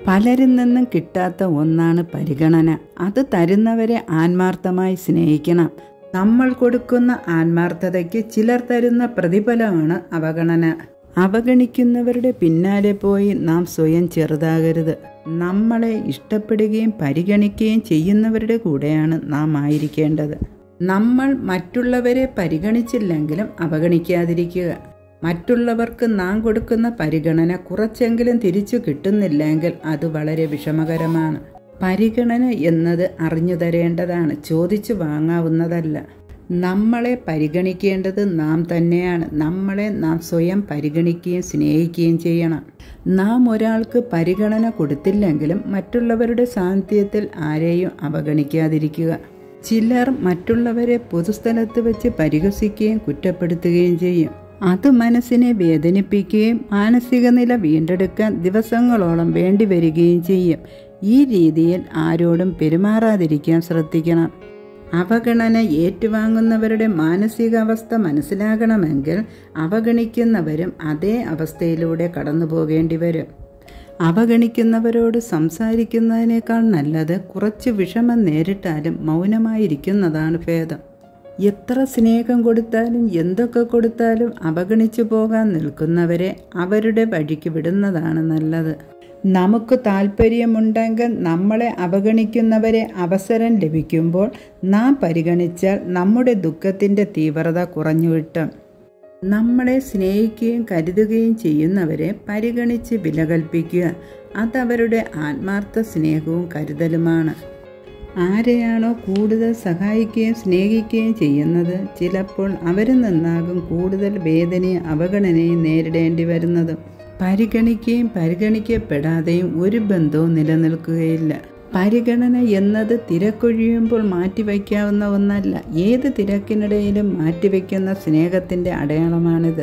പലരിൽ നിന്നും കിട്ടാത്ത ഒന്നാണ് പരിഗണന അത് തരുന്നവരെ ആത്മാർത്ഥമായി സ്നേഹിക്കണം നമ്മൾ കൊടുക്കുന്ന ആത്മാർത്ഥതയ്ക്ക് ചിലർ തരുന്ന പ്രതിഫലമാണ് അവഗണന അവഗണിക്കുന്നവരുടെ പിന്നാലെ പോയി നാം സ്വയം ചെറുതാകരുത് നമ്മളെ ഇഷ്ടപ്പെടുകയും പരിഗണിക്കുകയും ചെയ്യുന്നവരുടെ കൂടെയാണ് നാം ആയിരിക്കേണ്ടത് നമ്മൾ മറ്റുള്ളവരെ പരിഗണിച്ചില്ലെങ്കിലും അവഗണിക്കാതിരിക്കുക മറ്റുള്ളവർക്ക് നാം കൊടുക്കുന്ന പരിഗണന കുറച്ചെങ്കിലും തിരിച്ചു കിട്ടുന്നില്ലെങ്കിൽ അത് വളരെ വിഷമകരമാണ് പരിഗണന എന്നത് അറിഞ്ഞു തരേണ്ടതാണ് ചോദിച്ചു വാങ്ങാവുന്നതല്ല നമ്മളെ പരിഗണിക്കേണ്ടത് നാം തന്നെയാണ് നമ്മളെ നാം സ്വയം പരിഗണിക്കുകയും സ്നേഹിക്കുകയും ചെയ്യണം നാം ഒരാൾക്ക് പരിഗണന കൊടുത്തില്ലെങ്കിലും മറ്റുള്ളവരുടെ സാന്നിധ്യത്തിൽ ആരെയും അവഗണിക്കാതിരിക്കുക ചിലർ മറ്റുള്ളവരെ പൊതുസ്ഥലത്ത് വെച്ച് പരിഹസിക്കുകയും കുറ്റപ്പെടുത്തുകയും ചെയ്യും അത് മനസ്സിനെ വേദനിപ്പിക്കുകയും മാനസിക നില വീണ്ടെടുക്കാൻ ദിവസങ്ങളോളം വേണ്ടിവരികയും ചെയ്യും ഈ രീതിയിൽ ആരോടും പെരുമാറാതിരിക്കാൻ ശ്രദ്ധിക്കണം അവഗണന ഏറ്റുവാങ്ങുന്നവരുടെ മാനസികാവസ്ഥ മനസ്സിലാകണമെങ്കിൽ അവഗണിക്കുന്നവരും അതേ അവസ്ഥയിലൂടെ കടന്നു പോകേണ്ടി വരും അവഗണിക്കുന്നവരോട് സംസാരിക്കുന്നതിനേക്കാൾ നല്ലത് കുറച്ച് വിഷമം നേരിട്ടാലും മൗനമായിരിക്കുന്നതാണ് ഭേദം എത്ര സ്നേഹം കൊടുത്താലും എന്തൊക്കെ കൊടുത്താലും അവഗണിച്ചു പോകാൻ നിൽക്കുന്നവരെ അവരുടെ വഴിക്ക് വിടുന്നതാണ് നല്ലത് നമുക്ക് താല്പര്യമുണ്ടെങ്കിൽ നമ്മളെ അവഗണിക്കുന്നവരെ അവസരം ലഭിക്കുമ്പോൾ നാം പരിഗണിച്ചാൽ നമ്മുടെ ദുഃഖത്തിൻ്റെ തീവ്രത കുറഞ്ഞു കിട്ടും നമ്മളെ സ്നേഹിക്കുകയും കരുതുകയും ചെയ്യുന്നവരെ പരിഗണിച്ച് വില കൽപ്പിക്കുക അതവരുടെ ആത്മാർത്ഥ സ്നേഹവും കരുതലുമാണ് ആരെയാണോ കൂടുതൽ സഹായിക്കുകയും സ്നേഹിക്കുകയും ചെയ്യുന്നത് ചിലപ്പോൾ അവരിൽ നിന്നാകും കൂടുതൽ വേദനയും അവഗണനയും നേരിടേണ്ടി വരുന്നത് പരിഗണിക്കുകയും പരിഗണിക്കപ്പെടാതെയും ഒരു ബന്ധവും നിലനിൽക്കുകയില്ല പരിഗണന എന്നത് തിരക്കൊഴിയുമ്പോൾ മാറ്റിവയ്ക്കാവുന്ന ഒന്നല്ല ഏത് തിരക്കിനിടയിലും മാറ്റിവെക്കുന്ന സ്നേഹത്തിൻ്റെ അടയാളമാണിത്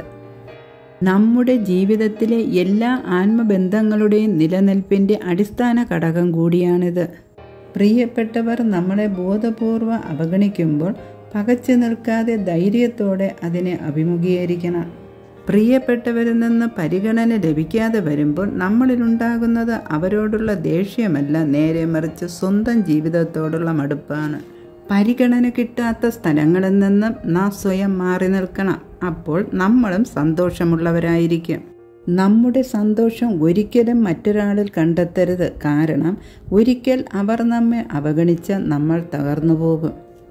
നമ്മുടെ ജീവിതത്തിലെ എല്ലാ ആത്മബന്ധങ്ങളുടെയും നിലനിൽപ്പിൻ്റെ അടിസ്ഥാന ഘടകം കൂടിയാണിത് പ്രിയപ്പെട്ടവർ നമ്മളെ ബോധപൂർവ്വം അവഗണിക്കുമ്പോൾ പകച്ചു നിൽക്കാതെ ധൈര്യത്തോടെ അതിനെ അഭിമുഖീകരിക്കണം പ്രിയപ്പെട്ടവരിൽ നിന്ന് പരിഗണന ലഭിക്കാതെ വരുമ്പോൾ നമ്മളിലുണ്ടാകുന്നത് അവരോടുള്ള ദേഷ്യമല്ല നേരെ മറിച്ച് സ്വന്തം ജീവിതത്തോടുള്ള മടുപ്പാണ് പരിഗണന കിട്ടാത്ത സ്ഥലങ്ങളിൽ നിന്നും നാം സ്വയം മാറി നിൽക്കണം അപ്പോൾ നമ്മളും സന്തോഷമുള്ളവരായിരിക്കും നമ്മുടെ സന്തോഷം ഒരിക്കലും മറ്റൊരാളിൽ കണ്ടെത്തരുത് കാരണം ഒരിക്കൽ അവർ നമ്മെ അവഗണിച്ച നമ്മൾ തകർന്നു പോകും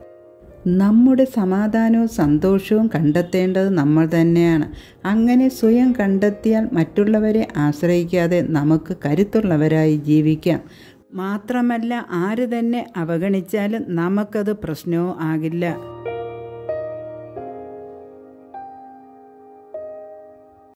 നമ്മുടെ സമാധാനവും സന്തോഷവും കണ്ടെത്തേണ്ടത് നമ്മൾ തന്നെയാണ് അങ്ങനെ സ്വയം കണ്ടെത്തിയാൽ മറ്റുള്ളവരെ ആശ്രയിക്കാതെ നമുക്ക് കരുത്തുള്ളവരായി ജീവിക്കാം മാത്രമല്ല ആര് തന്നെ അവഗണിച്ചാലും നമുക്കത് പ്രശ്നവും ആകില്ല